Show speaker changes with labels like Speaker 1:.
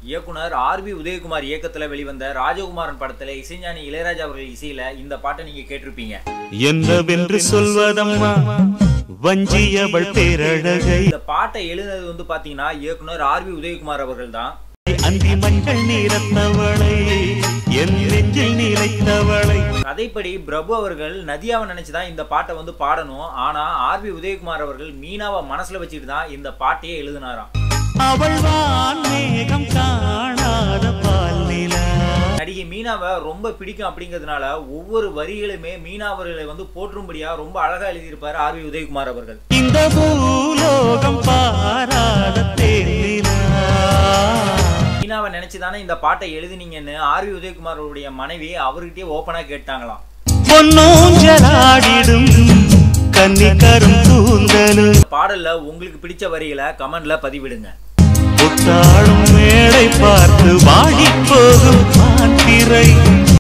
Speaker 1: இயக்குனர் ஆர்பி உதயகுமார் இயக்கத்துல வெளிவந்த ராஜகுமாரன் படத்துல இசைஞானி இளையராஜா அவர்கள் இசையில இந்த பாட்டை நீங்க கேட்டிருப்பீங்க
Speaker 2: என்னவென்று சொல்வதம்மா வஞ்சியவள் பேரழகை
Speaker 1: இந்த பாட்டை எழுதினது வந்து பாத்தீங்கன்னா இயக்குனர் ஆர்பி உதயகுமார் அவர்கள் தான்
Speaker 2: அந்தி மஞ்சள் நீரத்தவளை என் நெஞ்சில் நிலைத்தவளை
Speaker 1: கதைப்படி பிரபு அவர்கள் நதியாவை நினைச்சுதான் இந்த பாட்டை வந்து பாடணும் ஆனா ஆர்பி உதயகுமார் அவர்கள் மீனாவை மனசுல வச்சுட்டு தான் இந்த பாட்டையே எழுதினாராம்
Speaker 2: அவள் வான் மேகம் காணாத பால் நிலா
Speaker 1: நடிகை மீனாவை ரொம்ப பிடிக்கும் அப்படிங்கிறதுனால ஒவ்வொரு வரிகளுமே மீனா அவர்களை வந்து போற்றும்படியா ரொம்ப அழகா எழுதியிருப்பாரு ஆர்வி உதயகுமார் அவர்கள்
Speaker 2: இந்த பூலோகம் பாராத தேனிலா
Speaker 1: மீனாவை நினைச்சுதானே இந்த பாட்டை எழுதினீங்கன்னு ஆர்வி உதயகுமார் அவருடைய மனைவி அவர்கிட்டயே ஓப்பனா கேட்டாங்களாம்
Speaker 2: பொன்னூஞ்சலாடிடும் கன்னிக்கரும் கூந்தலும்
Speaker 1: இந்த பாடல்ல உங்களுக்கு பிடிச்ச வரிகளை கமெண்ட்ல பதிவிடுங்க
Speaker 2: புத்தாளும் மேடை பார்த்து வாடி போகும் மாத்திரை